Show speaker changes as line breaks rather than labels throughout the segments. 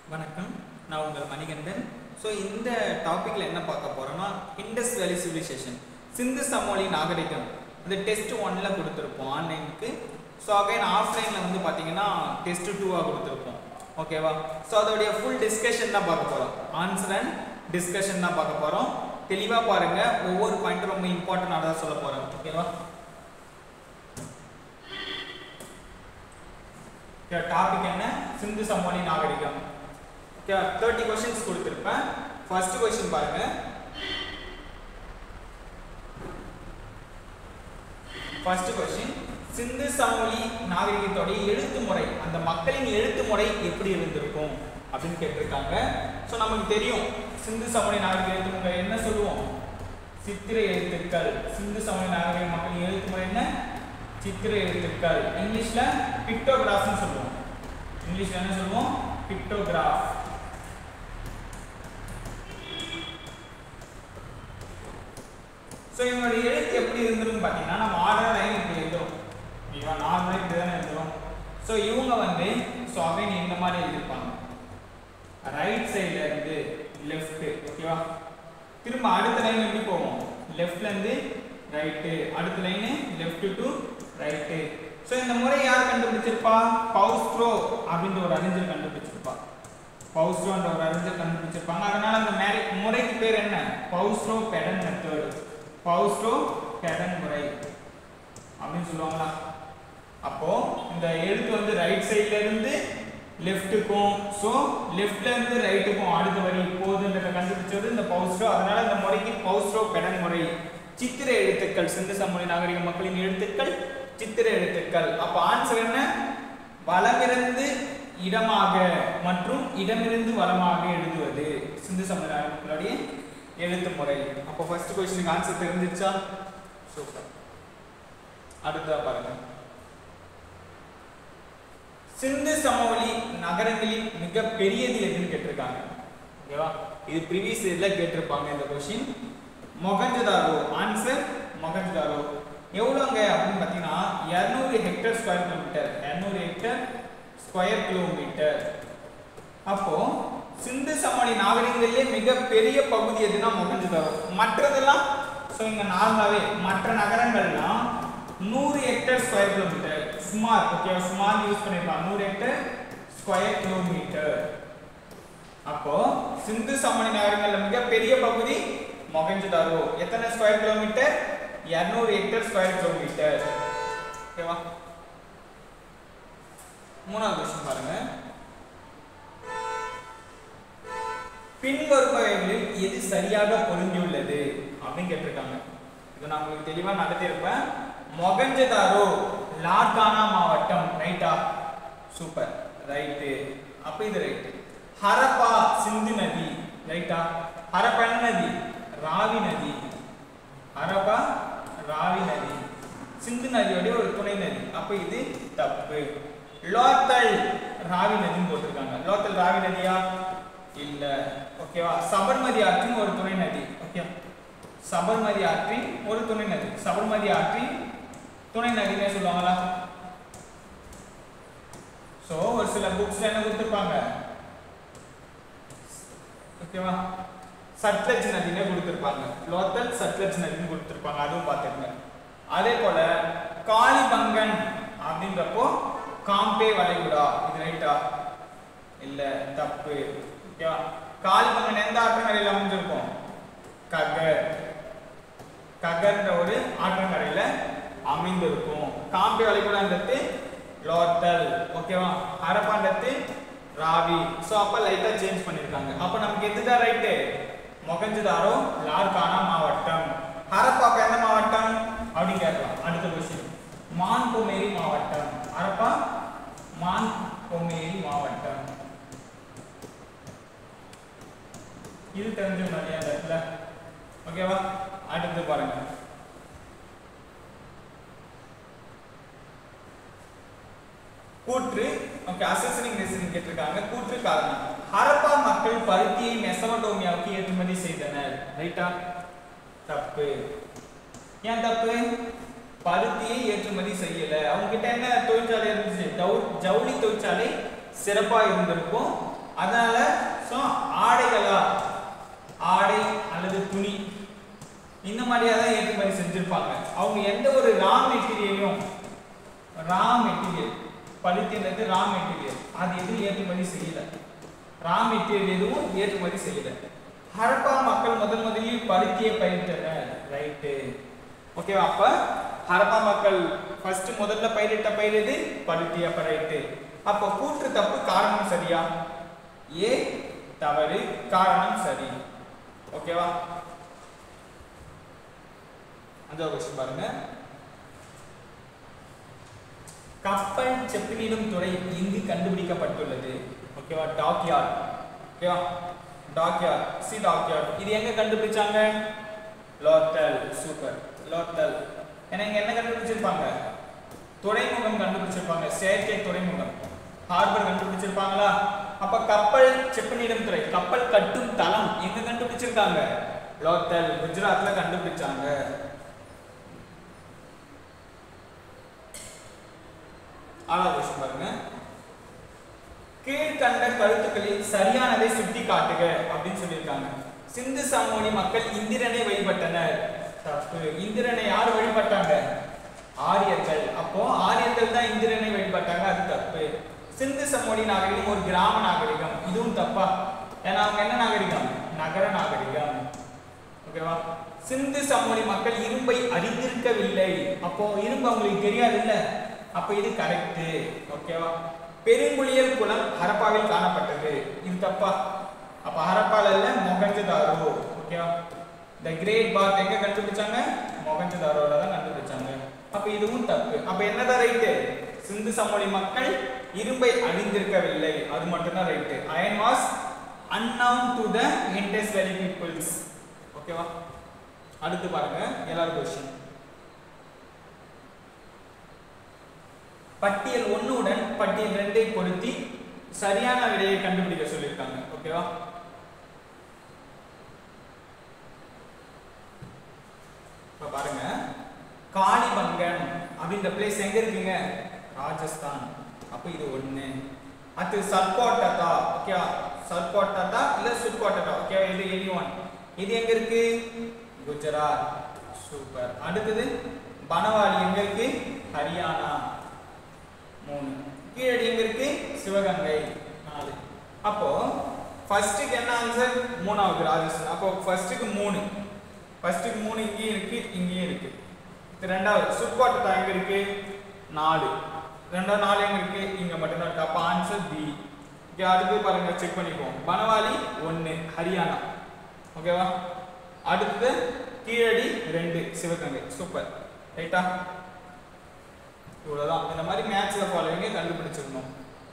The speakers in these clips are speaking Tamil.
வணக்கம் நான் உங்கள் மணிகண்டன் ஸோ இந்த டாப்பிக்கில் என்ன பார்க்க போகிறோம்னா இண்டஸ் வேலி சிவிலைசேஷன் சிந்து சமோலி நாகரிகம் இந்த டெஸ்ட் ஒன்ல கொடுத்துருப்போம் ஆன்லைனுக்கு ஸோ அகைன் ஆஃப்லைனில் வந்து பார்த்தீங்கன்னா டெஸ்ட் டூவாக கொடுத்துருப்போம் ஓகேவா ஸோ அதோடைய ஃபுல் டிஸ்கஷன் தான் பார்க்க போகிறோம் ஆன்சர் அண்ட் டிஸ்கஷன் தான் பார்க்க போகிறோம் தெளிவாக பாருங்கள் ஒவ்வொரு பாயிண்ட்டும் ரொம்ப இம்பார்ட்டண்டாக சொல்ல போகிறோம் ஓகேவா டாபிக் என்ன சிந்து சமோலி நாகரிகம் ஓகே தேர்ட்டி கொஸ்டின்ஸ் கொடுத்துருப்பேன் ஃபர்ஸ்ட் கொஸ்டின் பாருங்க ஃபர்ஸ்ட் கொஸ்டின் சிந்து சமோலி நாகரிகத்தோடைய எழுத்து முறை அந்த மக்களின் எழுத்து முறை எப்படி இருந்திருக்கும் அப்படின்னு கேட்டிருக்காங்க ஸோ நமக்கு தெரியும் சிந்து சமோலி நாகரிக எழுத்து முறை என்ன சொல்லுவோம் சித்திர எழுத்துக்கள் சிந்து சமோலி நாகரிக மக்களின் எழுத்து முறை என்ன சித்திர எழுத்துக்கள் இங்கிலீஷ்ல பிக்டோகிராஃப்னு சொல்லுவோம் இங்கிலீஷ்ல என்ன சொல்லுவோம் பிக்டோகிராஃப் ஸோ இவங்களுடைய எழுத்து எப்படி இருந்திருக்கும் பார்த்தீங்கன்னா நம்ம ஆர்டர் லைன் இப்படி எழுதுறோம் ஓகேவா நார்மலாக இப்படி தானே எழுதுறோம் ஸோ இவங்க வந்து ஸோ அகைன் இந்த மாதிரி எழுதியிருப்பாங்க ரைட் சைடில் இருந்து லெஃப்ட் ஓகேவா திரும்ப அடுத்த லைன் எப்படி போவோம் லெஃப்ட்ல இருந்து ரைட்டு அடுத்த line left to right so இந்த முறை யார் கண்டுபிடிச்சிருப்பா பவுஸ்ட்ரோ அப்படின்ற ஒரு அறிஞர் கண்டுபிடிச்சிருப்பா பவுஸ்ட்ரோன்ற ஒரு அறிஞர் கண்டுபிடிச்சிருப்பாங்க அதனால அந்த மேரி முறைக்கு பேர் என்ன boustrophedon method boustrophedon முறை அப்படின்னு சொல்லுவாங்களா அப்போ இந்த எழுத்து வந்து ரைட் சைட்ல இருந்து லெஃப்ட்டுக்கும் ஸோ லெஃப்ட்ல இருந்து ரைட்டுக்கும் அடுத்த வரி போகுதுன்றத கண்டுபிடிச்சது இந்த பவுஸ்ட்ரோ அதனால இந்த முறைக்கு பவுஸ்ட்ரோ பெடன் முறை சித்திர எழுத்துக்கள் சிந்து சமூக நாகரிக மக்களின் எழுத்துக்கள் சித்திர எழுத்துக்கள் அப்ப ஆன்சர் என்ன வலமிருந்து இடமாக மற்றும் இடமிருந்து வலமாக எழுதுவது சிந்து சமூக மக்களுடைய எழுத்து முறை அப்போ ஃபர்ஸ்ட் கொஸ்டினுக்கு ஆன்சர் தெரிஞ்சிச்சா சூப்பர் அடுத்ததா பாருங்க சிந்து சமவெளி நகரங்களில் மிக பெரியது எதுன்னு கேட்டிருக்காங்க ஓகேவா இது ப்ரீவியஸ் இயர்ல கேட்டிருப்பாங்க இந்த கொஸ்டின் மொகஞ்சதாரோ ஆன்சர் மொகஞ்சதாரோ எவ்வளோங்க அப்படின்னு பார்த்தீங்கன்னா இரநூறு ஹெக்டர் ஸ்கொயர் கிலோமீட்டர் இரநூறு ஹெக்டர் ஸ்கொயர் கிலோமீட்டர் அப்போ சிந்து சமவெளி நாகரிகங்களிலே மிக பெரிய பகுதி எதுனா மொகஞ்சதாரோ மற்றதெல்லாம் ஸோ இங்கே நார்மலாகவே மற்ற நகரங்கள்லாம் நூறு hectare square kilometre smart okay smart use பண்ணிருப்பாங்க நூறு ஹெக்டர் ஸ்கொயர் கிலோமீட்டர் அப்போ சிந்து சமணி நகரங்கள்ல மிக பெரிய பகுதி மொகஞ்சதாரோ எத்தனை ஸ்கொயர் கிலோமீட்டர் இரநூறு ஹெக்டர் ஸ்கொயர் கிலோமீட்டர் ஓகேவா மூணாவது கொஸ்டின் பாருங்க பின்வருபவைகளில் எது சரியாக பொருந்தியுள்ளது அப்படின்னு கேட்டிருக்காங்க இது நான் உங்களுக்கு தெளிவா நடத்தியிருப்பேன் மொகஞ்சதாரோ லார்கானா மாவட்டம் ரைட்டா சூப்பர் ரைட்டு அப்ப இது ரைட்டு ஹரப்பா சிந்து நதி ரைட்டா ஹரப்பா என்ன நதி ராவி நதி ஹரப்பா ராவி நதி சிந்து நதியோட ஒரு துணை நதி அப்ப இது தப்பு லோத்தல் ராவி நதின்னு போட்டிருக்காங்க லோத்தல் ராவி நதியா இல்ல ஓகேவா சபர்மதி ஆற்றின் ஒரு துணை நதி ஓகே சபர்மதி ஆற்றின் ஒரு துணை நதி சபர்மதி ஆற்றின் துணை நதினே சொல்லுவாங்களா சோ ஒரு சில புக்ஸ்ல என்ன கொடுத்திருப்பாங்க ஓகேவா சட்லஜ் நதினே கொடுத்திருப்பாங்க லோத்தல் சட்லஜ் நதினு கொடுத்திருப்பாங்க அதுவும் பார்த்துருங்க அதே போல காளிபங்கன் அப்படின்றப்போ காம்பே வளைகுடா இது ரைட்டா இல்ல தப்பு ஓகேவா காளிபங்கன் எந்த ஆற்றங்கரையில் அமைஞ்சிருக்கும் ககர் ககர்ன்ற ஒரு ஆற்றங்கரையில அமைந்திருக்கும் காம்பே வளைகுடான்றது லோத்தல் ஓகேவா ஹரப்பான்றது ராவி ஸோ அப்போ லைட்டாக சேஞ்ச் பண்ணியிருக்காங்க அப்போ நமக்கு எதுதான் ரைட்டு மொகஞ்சதாரோ லார்கானா மாவட்டம் ஹரப்பா எந்த மாவட்டம் அப்படின்னு கேட்கலாம் அடுத்த கொஸ்டின் மான் பொமேரி மாவட்டம் ஹரப்பா மான் பொமேரி மாவட்டம் இது தெரிஞ்சுக்கணும் இல்லையா அந்த இடத்துல ஓகேவா அடுத்து பாருங்க கூற்று ஓகே அசசனிங் லிசனிங் கேட்டிருக்காங்க கூற்று காரணம் ஹரப்பா மக்கள் பருத்தியை மெசபடோமியாவுக்கு ஏற்றுமதி செய்தனர் ரைட்டா தப்பு ஏன் தப்பு பருத்தியை ஏற்றுமதி செய்யல அவங்க கிட்ட என்ன தொழிற்சாலை இருந்துச்சு ஜவு- ஜவுளி தொழிற்சாலை சிறப்பா இருந்திருக்கும் அதனால ஸோ ஆடைகளா ஆடை அல்லது துணி இந்த மாதிரியா தான் ஏற்றுமதி செஞ்சிருப்பாங்க அவங்க எந்த ஒரு ரா மெட்டீரியலையும் ரா மெட்டீரியல் பருத்தின்றது ரா மெட்டீரியல் அது எதுவும் ஏற்றுமதி செய்யல ரா மெட்டீரியல் எதுவும் ஏற்றுமதி செய்யல ஹரப்பா மக்கள் முதல் முதலில் பருத்தியை பயிரிட்டனர் ரைட்டு ஓகேவா அப்ப ஹரப்பா மக்கள் ஃபர்ஸ்ட் முதல்ல பயிரிட்ட பயிர் எது பருத்தி அப்ப ரைட்டு அப்ப கூற்று தப்பு காரணம் சரியா ஏ தவறு காரணம் சரி ஓகேவா அஞ்சாவது கொஸ்டின் பாருங்க கப்பல் செப்பனிடும் துறை இங்கு கண்டுபிடிக்கப்பட்டுள்ளது ஓகேவா டாக்யார்ட் ஓகேவா டாக்யார்ட் சி டாக்யார்ட் இது எங்க கண்டுபிடிச்சாங்க லோத்தல் சூப்பர் லோத்தல் ஏன்னா இங்க என்ன கண்டுபிடிச்சிருப்பாங்க துறைமுகம் கண்டுபிடிச்சிருப்பாங்க செயற்கை துறைமுகம் ஹார்பர் கண்டுபிடிச்சிருப்பாங்களா அப்ப கப்பல் செப்பனிடும் துறை கப்பல் கட்டும் தளம் எங்க கண்டுபிடிச்சிருக்காங்க லோத்தல் குஜராத்ல கண்டுபிடிச்சாங்க ஆறாவது கொஸ்டின் பாருங்க கீழ்கண்ட கருத்துக்களில் சரியானதை சுட்டி காட்டுக அப்படின்னு சொல்லியிருக்காங்க சிந்து சமோனி மக்கள் இந்திரனை வழிபட்டனர் தப்பு இந்திரனை யார் வழிபட்டாங்க ஆரியர்கள் அப்போ ஆரியர்கள் தான் இந்திரனை வழிபட்டாங்க அது தப்பு சிந்து சமோனி நாகரிகம் ஒரு கிராம நாகரிகம் இதுவும் தப்பா ஏன்னா அவங்க என்ன நாகரிகம் நகர நாகரிகம் ஓகேவா சிந்து சமோனி மக்கள் இரும்பை அறிந்திருக்கவில்லை அப்போ இரும்பு அவங்களுக்கு தெரியாது இல்ல அப்ப இது கரெக்ட் ஓகேவா பெருங்குளியல் குளம் ஹரப்பாவில் காணப்பட்டது இது தப்பா அப்ப ஹரப்பால இல்ல மொகஞ்சதாரோ ஓகேவா த கிரேட் பாத் எங்க கண்டுபிடிச்சாங்க மொகஞ்சதாரோல தான் கண்டுபிடிச்சாங்க அப்ப இதுவும் தப்பு அப்ப என்னதான் ரைட்டு சிந்து சமோலி மக்கள் இரும்பை அணிந்திருக்கவில்லை அது மட்டும்தான் right iron was unknown to the Indus valley peoples ஓகேவா அடுத்து பாருங்க எல்லாரும் கொஸ்டின் பட்டியல் ஒண்ணுடன் பட்டியல் ரெண்டை பொருத்தி சரியான விடையை கண்டுபிடிக்க சொல்லியிருக்காங்க ஓகேவா இப்ப பாருங்க காளிபங்கன் அப்படின்ற பிளேஸ் எங்க இருக்குங்க ராஜஸ்தான் அப்ப இது ஒண்ணு அடுத்து சர்கோட்டதா ஓகே சர்கோட்டதா இல்ல சுர்கோட்டதா ஓகே இது எனி ஒன் இது எங்க இருக்கு குஜராத் சூப்பர் அடுத்தது பனவாடி எங்க இருக்கு ஹரியானா மூணு கீழடி எங்க இருக்கு சிவகங்கை நாலு அப்போ ஃபர்ஸ்ட்டுக்கு என்ன ஆன்சர் மூணாவது ராஜஸ்தான் அப்போ ஃபர்ஸ்ட்டுக்கு மூணு ஃபர்ஸ்ட்டுக்கு மூணு இங்கேயும் இருக்கு இங்கேயும் இருக்கு இது ரெண்டாவது சுட்கோட்டை எங்க இருக்கு நாலு ரெண்டாவது நாலு எங்க இருக்கு இங்க மட்டும்தான் இருக்கு அப்போ ஆன்சர் பி ஓகே அடுத்து பாருங்க செக் பண்ணிப்போம் பனவாலி ஒன்று ஹரியானா ஓகேவா அடுத்து கீழடி ரெண்டு சிவகங்கை சூப்பர் ரைட்டா இவ்வளவுதான் இந்த மாதிரி மேட்ச்ல ஃபாலோவிங்க கண்டுபிடிச்சிடணும்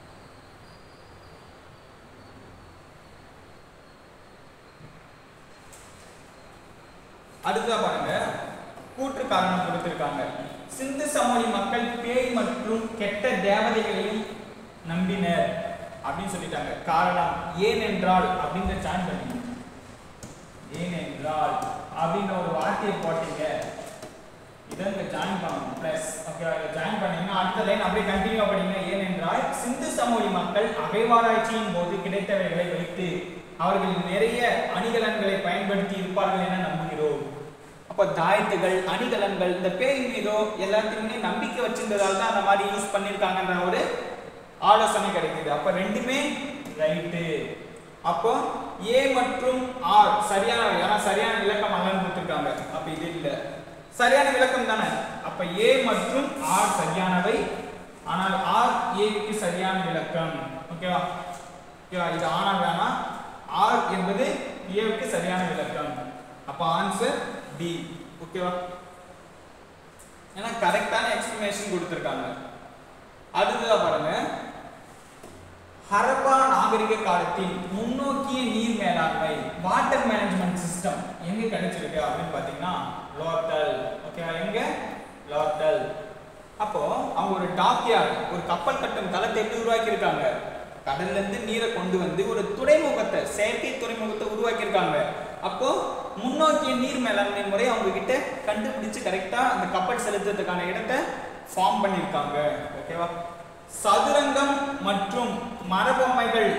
அடுத்ததா பாருங்க கூற்று காரணம் கொடுத்திருக்காங்க சிந்து சமோனி மக்கள் பேய் மற்றும் கெட்ட தேவதைகளையும் நம்பினர் அப்படின்னு சொல்லிட்டாங்க காரணம் ஏனென்றால் அப்படின்ற சான் பண்ணீங்க ஏனென்றால் அப்படின்னு ஒரு வார்த்தையை போட்டீங்க இதை இங்க ஜாயின் பண்ணணும் பிளஸ் ஓகே ஜாயின் பண்ணீங்கன்னா அடுத்த லைன் அப்படியே கண்டினியூ பண்ணீங்க ஏனென்றால் சிந்து சமோலி மக்கள் அகைவாராய்ச்சியின் போது கிடைத்தவைகளை வைத்து அவர்கள் நிறைய அணிகலன்களை பயன்படுத்தி இருப்பார்கள் என நம்புகிறோம் அப்ப தாயத்துகள் அணிகலன்கள் இந்த பேய் மீதோ எல்லாத்தையுமே நம்பிக்கை வச்சிருந்ததால தான் அந்த மாதிரி யூஸ் பண்ணிருக்காங்கன்ற ஒரு ஆலோசனை கிடைக்குது அப்ப ரெண்டுமே ரைட்டு அப்போ ஏ மற்றும் ஆர் சரியான ஏன்னா சரியான விளக்கம் அல்லன்னு கொடுத்துருக்காங்க அப்ப இது இல்ல சரியான விளக்கம் தானே அப்ப ஏ மற்றும் ஆர் சரியானவை ஆனால் ஆர் ஏக்கு சரியான விளக்கம் ஓகேவா ஓகேவா இது ஆனால் வேணாம் ஆர் என்பது ஏவுக்கு சரியான விளக்கம் அப்ப ஆன்சர் டி ஓகேவா ஏன்னா கரெக்டான எக்ஸ்பிளனேஷன் கொடுத்துருக்காங்க அடுத்ததா பாருங்க ஹரப்பா நாகரிக காலத்தில் முன்னோக்கிய நீர் மேலாண்மை வாட்டர் மேனேஜ்மெண்ட் சிஸ்டம் எங்க கிடைச்சிருக்கு அப்படின்னு பாத்தீங்கன்னா லோத்தல் ஓகேவா எங்க லோத்தல் அப்போ அவங்க ஒரு டாக்யார்ட் ஒரு கப்பல் கட்டும் தளத்தை எப்படி உருவாக்கி இருக்காங்க கடல்ல இருந்து நீரை கொண்டு வந்து ஒரு துறைமுகத்தை செயற்கை துறைமுகத்தை உருவாக்கி இருக்காங்க அப்போ முன்னோக்கிய நீர் மேலாண்மை முறை அவங்க கிட்ட கண்டுபிடிச்சு கரெக்டா அந்த கப்பல் செலுத்துறதுக்கான இடத்தை ஃபார்ம் பண்ணியிருக்காங்க ஓகேவா சதுரங்கம் மற்றும் மரபொம்மைகள்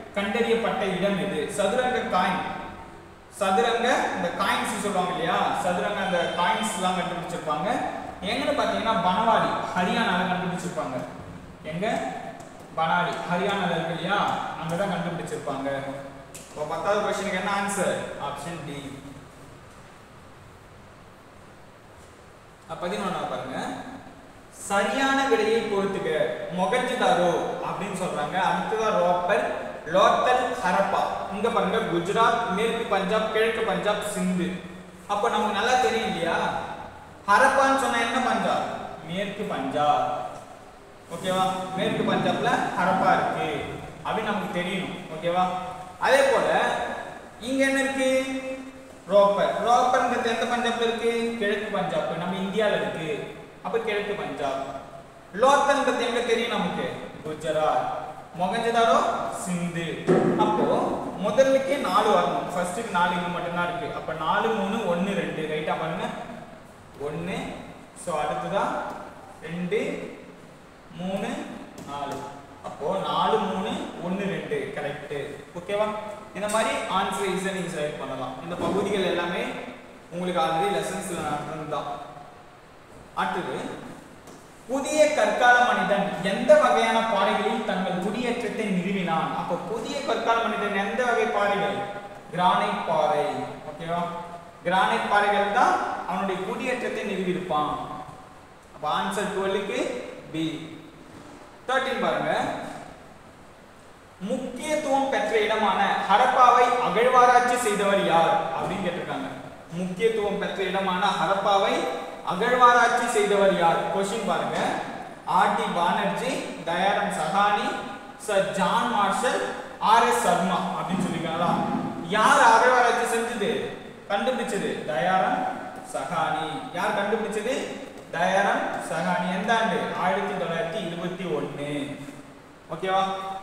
கண்டறியப்பட்ட இடம் எது சதுரங்க காயின் சதுரங்க இந்த காயின்ஸ் சொல்லுவாங்க இல்லையா சதுரங்க அந்த காயின்ஸ் எல்லாம் கண்டுபிடிச்சிருப்பாங்க எங்கன்னு பார்த்தீங்கன்னா பனவாடி ஹரியானால கண்டுபிடிச்சிருப்பாங்க எங்க பனாலி ஹரியானால இருக்கு இல்லையா அங்கதான் கண்டுபிடிச்சிருப்பாங்க இப்போ பத்தாவது கொஸ்டினுக்கு என்ன ஆன்சர் ஆப்ஷன் டி பதினொன்னா பாருங்க சரியான விடையை பொறுத்துக்க மொகஞ்சதாரோ அப்படின்னு சொல்றாங்க அடுத்ததா ரோப்பர் லோத்தல் ஹரப்பா இங்க பாருங்க குஜராத் மேற்கு பஞ்சாப் கிழக்கு பஞ்சாப் சிந்து அப்ப நமக்கு நல்லா தெரியும் இல்லையா ஹரப்பான்னு சொன்னா என்ன பஞ்சாப் மேற்கு பஞ்சாப் ஓகேவா மேற்கு பஞ்சாப்ல ஹரப்பா இருக்கு அப்படின்னு நமக்கு தெரியணும் ஓகேவா அதே போல இங்க என்ன இருக்கு ரோப்பர் ரோப்பர்ங்கிறது எந்த பஞ்சாப்ல இருக்கு கிழக்கு பஞ்சாப் நம்ம இந்தியால இருக்கு அப்ப கிழக்கு பஞ்சாப் லோத்தன்கிறது எங்க தெரியும் நமக்கு குஜராத் மொகஞ்சதாரோ சிந்து அப்போ முதல்லுக்கே நாலு வரணும் ஃபர்ஸ்ட்டுக்கு நாலு இங்க மட்டும்தான் இருக்கு அப்ப நாலு மூணு ஒன்னு ரெண்டு ரைட்டா பாருங்க ஒன்னு ஸோ அடுத்ததா ரெண்டு மூணு நாலு அப்போ நாலு மூணு ஒன்று ரெண்டு கரெக்ட் ஓகேவா இந்த மாதிரி ஆன்சர் ஈஸியாக நீங்கள் செலக்ட் பண்ணலாம் இந்த பகுதிகள் எல்லாமே உங்களுக்கு ஆல்ரெடி லெசன்ஸ்ல நடந்தது தான் அடுத்தது புதிய கற்கால மனிதன் எந்த வகையான பாறைகளில் தங்கள் குடியேற்றத்தை நிறுவினான் அப்போ புதிய கற்கால மனிதன் எந்த வகை பாறைகள் கிரானைட் பாறை ஓகேவா கிரானைட் பாறைகள் தான் அவனுடைய குடியேற்றத்தை நிறுவியிருப்பான் அப்ப ஆன்சர் டுவெல்லுக்கு பி தேர்ட்டின் பாருங்க முக்கியத்துவம் பெற்ற இடமான ஹரப்பாவை அகழ்வாராய்ச்சி செய்தவர் யார் அப்படின்னு கேட்டிருக்காங்க முக்கியத்துவம் பெற்ற இடமான ஹரப்பாவை அகழ்வாராய்ச்சி செய்தவர் யார் கொஸ்டின் பாருங்க R D Banerji Dayaram Sahni sir John Marshall R S Sharma அப்படின்னு சொல்லிருக்காங்களா யார் அகழ்வாராய்ச்சி செஞ்சது கண்டுபிடிச்சது தயாரம் சஹானி யார் கண்டுபிடிச்சது தயாரம் சஹானி எந்த ஆண்டு ஆயிரத்தி தொள்ளாயிரத்தி இருபத்தி ஒன்னு ஓகேவா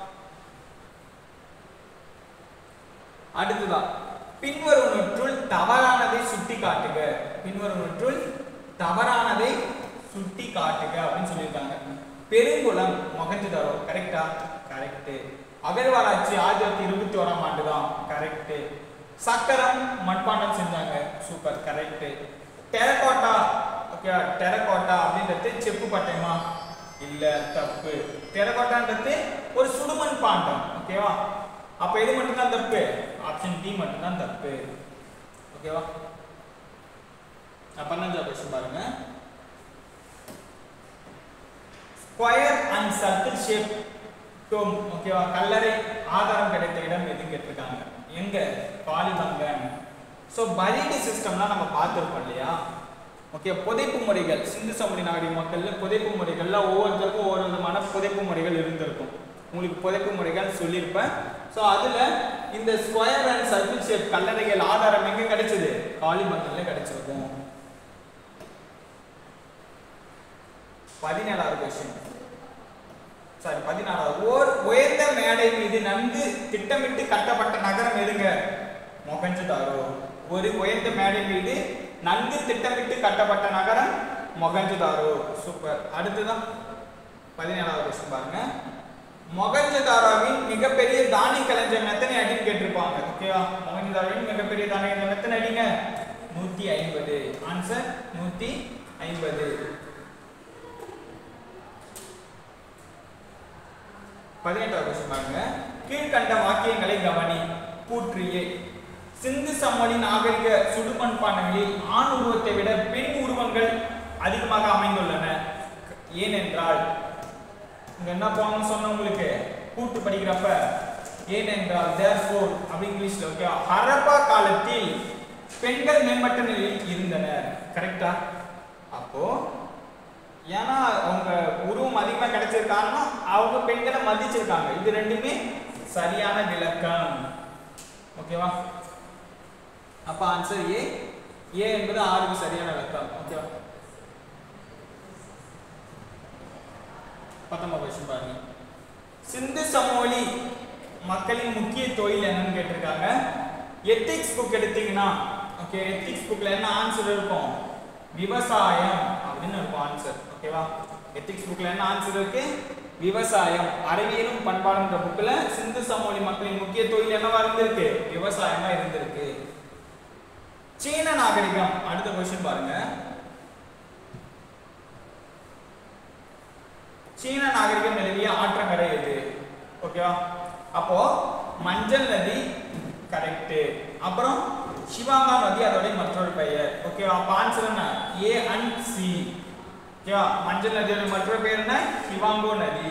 அடுத்ததான் பின்வருவனற்றுள் தவறானதை சுட்டி காட்டுக பின்வருவனற்றுள் தவறானதை சுட்டி காட்டுக அப்படின்னு சொல்லியிருக்காங்க பெருங்குளம் மொகஞ்சதாரோ கரெக்டா கரெக்ட் அகழ்வாராய்ச்சி ஆயிரத்தி தொள்ளாயிரத்தி இருபத்தி ஓராம் ஆண்டு தான் கரெக்ட் சக்கரம் மண்பாண்டம் செஞ்சாங்க super correct terracotta okay terracotta அப்படின்றது செப்பு பட்டயமா இல்ல தப்பு டெரகோட்டான்றது ஒரு சுடுமண் பாண்டம் ஓகேவா அப்ப எது மட்டும் தான் தப்பு ஆப்ஷன் டி மட்டும் தான் தப்பு ஓகேவா பன்னெண்டாவது கொஸ்டின் பாருங்க square and circle shape dome ஓகேவா கல்லறை ஆதாரம் கிடைத்த இடம் எதுன்னு கேட்டிருக்காங்க எங்க பாலிபங்கன் ஸோ பரீடு சிஸ்டம்லாம் நம்ம பார்த்துருப்போம் இல்லையா ஓகே புதைப்பு முறைகள் சிந்து சமணி நாகரிக மக்கள்ல புதைப்பு முறைகள்ல ஒவ்வொருத்தருக்கும் ஒவ்வொரு விதமான புதைப்பு முறைகள் இருந்திருக்கும் உங்களுக்கு புதைப்பு முறைகள் சொல்லியிருப்பேன் ஸோ அதுல இந்த ஸ்கொயர் அண்ட் சர்க்கிள் ஷேப் கல்லறைகள் ஆதாரம் எங்க கிடைச்சது காளிமங்கல்ல கிடைச்சிருக்கும் பதினேழாவது கொஸ்டின் சாரி பதினாறாவது ஓர் உயர்ந்த மேடை மீது நன்கு திட்டமிட்டு கட்டப்பட்ட நகரம் எதுங்க மொகஞ்சதாரோ ஒரு உயர்ந்த மேடை மீது நன்கு திட்டமிட்டு கட்டப்பட்ட நகரம் மொகஞ்சதாரோ சூப்பர் அடுத்துதான் பதினேழாவது கொஸ்டின் பாருங்க மொகஞ்சதாரோவின் மிகப்பெரிய தானி கலைஞர் எத்தனை அடின்னு கேட்டிருப்பாங்க ஓகேவா மொகஞ்சதாரோவின் மிகப்பெரிய தானி கலைஞர் எத்தனை அடிங்க நூத்தி ஐம்பது ஆன்சர் நூத்தி ஐம்பது பதினெட்டாவது கொஸ்டின் பாருங்க கீழ்கண்ட வாக்கியங்களை கவனி கூற்றியே சிந்து சமவெளி நாகரிக சுடுமண் பாண்டங்களில் ஆண் உருவத்தை விட பெண் உருவங்கள் அதிகமாக அமைந்துள்ளன ஏனென்றால் இங்க என்ன போகணும்னு சொன்ன உங்களுக்கு கூட்டு படிக்கிறப்ப ஏனென்றால் therefore அப்படி இங்கிலீஷ்ல ஓகே ஹரப்பா காலத்தில் பெண்கள் மேம்பட்ட நிலையில் இருந்தனர் கரெக்டா அப்போ ஏன்னா அவங்க உருவம் அதிகமாக கிடைச்சது காரணம் அவங்க பெண்களை மதிச்சிருக்காங்க இது ரெண்டுமே சரியான விளக்கம் ஓகேவா அப்ப ஆன்சர் ஏ ஏ என்பது ஆறுக்கு சரியான விளக்கம் ஓகேவா பத்தொன்பது கொஸ்டின் பாருங்க சிந்து சமவெளி மக்களின் முக்கிய தொழில் என்னன்னு கேட்டிருக்காங்க எத்திக்ஸ் புக் எடுத்தீங்கன்னா ஓகே எத்திக்ஸ் புக்ல என்ன ஆன்சர் இருக்கும் விவசாயம் அப்படின்னு இருக்கும் ஆன்சர் ஓகேவா எத்திக்ஸ் புக்ல என்ன ஆன்சர் இருக்கு விவசாயம் அறிவியலும் பண்பாடுன்ற புக்கில் சிந்து சமவெளி மக்களின் முக்கிய தொழில் என்னவா இருந்திருக்கு விவசாயமா இருந்திருக்கு சீன நாகரிகம் அடுத்த கொஸ்டின் பாருங்க சீன நாகரிகம் நிலவிய ஆற்றங்கரை எது ஓகேவா அப்போ மஞ்சள் நதி கரெக்ட் அப்புறம் சிவாங்கா நதி அதோட மற்றொரு பெயர் ஓகேவா அப்ப ஆன்சர் என்ன ஏ அண்ட் சி ஓகேவா மஞ்சள் நதியோட மற்றொரு பெயர் என்ன சிவாங்கோ நதி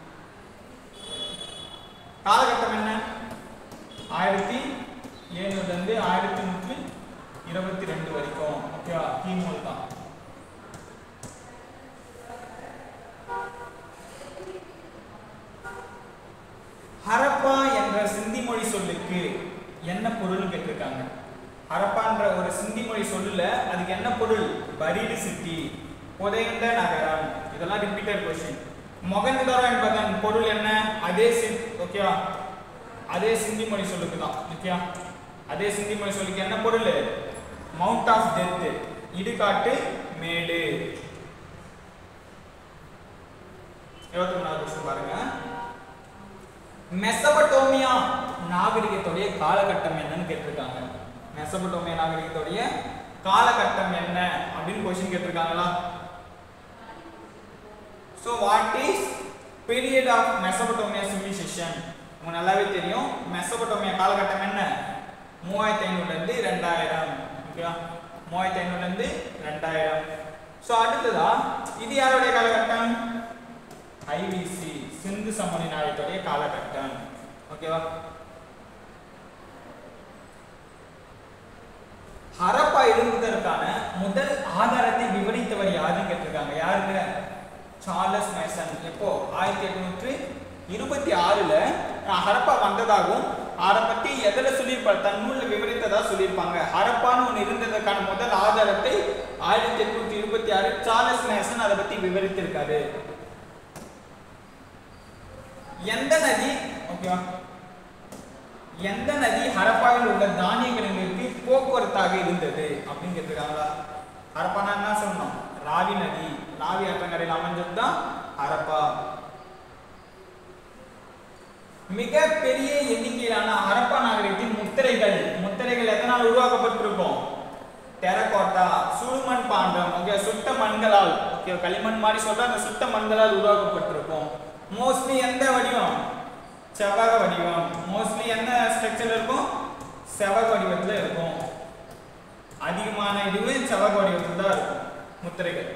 காலகட்டம் என்ன ஆயிரத்தி எழுநூறுல இருந்து ஆயிரத்தி நூற்றி இருபத்தி ரெண்டு வரைக்கும் ஓகேவா கிமு தான் ஹரப்பா என்ற சிந்தி மொழி சொல்லுக்கு என்ன பொருள் கேட்டிருக்காங்க ஹரப்பான்ற ஒரு சிந்தி மொழி சொல்லுல அதுக்கு என்ன பொருள் பரீடு சிட்டி புதைந்த நகரம் இதெல்லாம் ரிப்பீட்டட் கொஸ்டின் மொகஞ்சதாரோ என்பதன் பொருள் என்ன அதே சித் ஓகேவா அதே சிந்தி மொழி சொல்லுக்கு தான் ஓகேவா அதே சிந்தி மொழி சொல்லுக்கு என்ன பொருள் மவுண்ட் ஆஃப் டெத் இடுகாட்டு மேடு இருபத்தி மூணாவது கொஸ்டின் பாருங்க மெசபடோமியா நாகரிகத்துடைய காலகட்டம் என்னன்னு கேட்டிருக்காங்க மெசபடோமியா நாகரிகத்துடைய காலகட்டம் என்ன அப்படின்னு கொஸ்டின் கேட்டிருக்காங்களா so what is period of Mesopotamia civilisation உங்களுக்கு நல்லாவே தெரியும் மெசபடோமியா காலகட்டம் என்ன மூவாயிரத்தி ஐநூறுலேருந்து ரெண்டாயிரம் ஓகேவா மூவாயிரத்தி ஐநூறுலேருந்து ரெண்டாயிரம் ஸோ அடுத்ததா இது யாருடைய காலகட்டம் ஐவிசி சிந்து சமணி நாயகத்துடைய காலகட்டம் ஓகேவா ஹரப்பா எழுதுவதற்கான முதல் ஆதாரத்தை விவரித்தவர் யாருன்னு கேட்டிருக்காங்க யாருங்க சார்லஸ் மேசன் எப்போ ஆயிரத்தி எட்நூற்று இருபத்தி ஆறுல அஹ், ஹரப்பா வந்ததாகவும் அதை பத்தி எதில் சொல்லியிருப்பார் தன் நூலில் விவரித்ததா சொல்லியிருப்பாங்க ஹரப்பான்னு ஒன்று இருந்ததற்கான முதல் ஆதாரத்தை ஆயிரத்தி எட்நூற்றி இருபத்தி ஆறு சார்லஸ் மேசன் அதை பத்தி விவரித்திருக்காரு எந்த நதி ஓகேவா எந்த நதி ஹரப்பாவில் உள்ள தானிய கிணங்களுக்கு போக்குவரத்தாக இருந்தது அப்படின்னு கேட்டிருக்காங்களா ஹரப்பானா என்ன சொன்னோம் ராவி நதி ராவி ஆற்றங்கரையில் அமைஞ்சது தான் ஹரப்பா மிக பெரிய எண்ணிக்கையிலான ஹரப்பா நாகரிகத்தின் முத்திரைகள் முத்திரைகள் எதனால் உருவாக்கப்பட்டிருக்கும் டெரகோட்டா சுடுமண் பாண்டம் ஓகே சுட்ட மண்களால் ஓகே களிமண் மாதிரி சொல்ற அந்த சுட்ட மண்களால் உருவாக்கப்பட்டிருக்கும் மோஸ்ட்லி எந்த வடிவம் செவ்வக வடிவம் மோஸ்ட்லி என்ன ஸ்ட்ரக்சர் இருக்கும் செவ்வக வடிவத்துல இருக்கும் அதிகமான இதுவே செவ்வக வடிவத்தில் தான் இருக்கும் முத்திரைகள்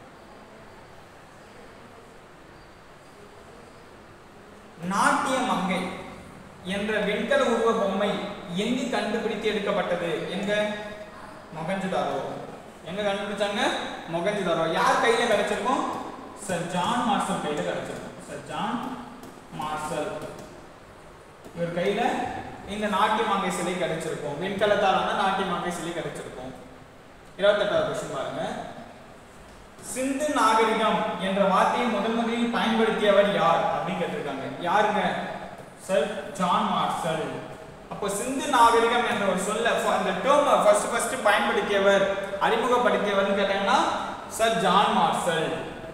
நாட்டிய மங்கை என்ற வெண்கல உருவ பொம்மை எங்கு கண்டுபிடித்து எடுக்கப்பட்டது எங்க மொகஞ்சதாரோ எங்க கண்டுபிடிச்சாங்க மொகஞ்சதாரோ யார் கையில கிடைச்சிருக்கும் சர் ஜான் மார்சல் கையில கிடைச்சிருக்கும் சர் ஜான் மார்சல் இவர் கையில இந்த நாட்டிய மாங்கை சிலை கிடைச்சிருக்கும் வெண்கலத்தாலான நாட்டிய மாங்கை சிலை கிடைச்சிருக்கும் இருபத்தெட்டாவது கொஸ்டின் பாருங்க சிந்து நாகரிகம் என்ற வார்த்தையை முதல் முதலில் பயன்படுத்தியவர் யார் அப்படின்னு கேட்டிருக்காங்க யாருங்க சர் ஜான் மார்சல் அப்போ சிந்து நாகரிகம் என்ற ஒரு சொல்ல ஃப- அந்த டேர்ம் ஃபர்ஸ்ட் ஃபர்ஸ்ட் பயன்படுத்தியவர் அறிமுகப்படுத்தியவர்னு கேட்டாங்கன்னா சர் ஜான் மார்சல்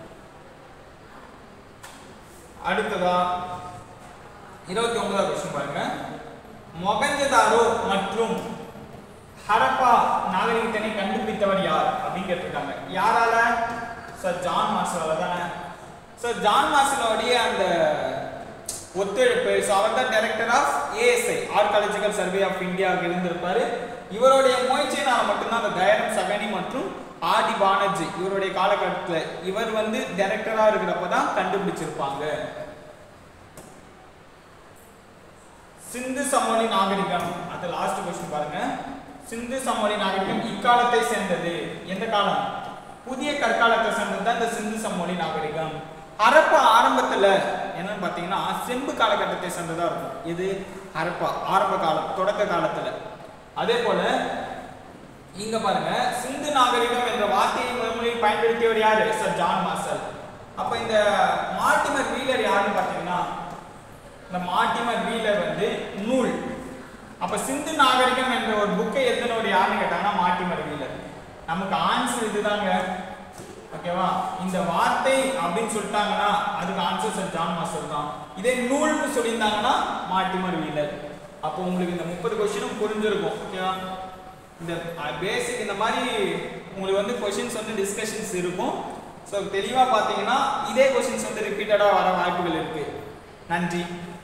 அடுத்ததா இருபத்தி ஒன்பதாவது கொஸ்டின் பாருங்க மொகஞ்சதாரோ மற்றும் ஹரப்பா நாகரிகத்தினை கண்டுபிடித்தவர் யார் அப்படின்னு கேட்டிருக்காங்க யாரால சார் ஜான் மார்சலால தானே சார் ஜான் மார்சலோடைய அந்த ஒத்துழைப்பு ஸோ அவர் தான் director of ASI archaeological survey of இந்தியாவுக்கு இருந்திருப்பாரு இவருடைய முயற்சியினால மட்டும்தான் அந்த தயாரம் சகனி மற்றும் ஆதி பானர்ஜி இவருடைய காலகட்டத்தில் இவர் வந்து டைரக்டரா இருக்கிறப்ப தான் கண்டுபிடிச்சிருப்பாங்க சிந்து சமவெளி நாகரிகம் அது லாஸ்ட் கொஸ்டின் பாருங்க சிந்து சமவெளி நாகரிகம் இக்காலத்தை சேர்ந்தது எந்த காலம் புதிய கற்காலத்தை சேர்ந்தது தான் இந்த சிந்து சமவெளி நாகரிகம் ஹரப்பா ஆரம்பத்துல என்னன்னு பாத்தீங்கன்னா செம்பு காலகட்டத்தை சேர்ந்ததா இருக்கும் இது ஹரப்பா ஆரம்ப காலம் தொடக்க காலத்துல அதே போல இங்க பாருங்க சிந்து நாகரிகம் என்ற வார்த்தையை முதலில் பயன்படுத்தியவர் யாரு சார் ஜான் மார்சல் அப்ப இந்த மார்டிமர் வீலர் யாருன்னு பாத்தீங்கன்னா இந்த மார்டிமர் வீலர் வந்து நூல் அப்ப சிந்து நாகரிகம் என்ற ஒரு புக்கை எழுதினவர் யாருன்னு கேட்டாங்கன்னா மார்டிமர் வீலர் நமக்கு ஆன்சர் இதுதாங்க ஓகேவா இந்த வார்த்தை அப்படின்னு சொல்லிட்டாங்கன்னா அதுக்கு ஆன்சர் சார் ஜான் மாஸ்டர் தான் இதே நூல்னு சொல்லியிருந்தாங்கன்னா மாட்டிமர் வீலர் அப்போ உங்களுக்கு இந்த முப்பது கொஸ்டினும் புரிஞ்சிருக்கும் ஓகேவா இந்த பேசிக் இந்த மாதிரி உங்களுக்கு வந்து கொஷின்ஸ் வந்து டிஸ்கஷன்ஸ் இருக்கும் ஸோ தெளிவாக பார்த்தீங்கன்னா இதே கொஷின்ஸ் வந்து ரிப்பீட்டடாக வர வாய்ப்புகள் இருக்கு நன்றி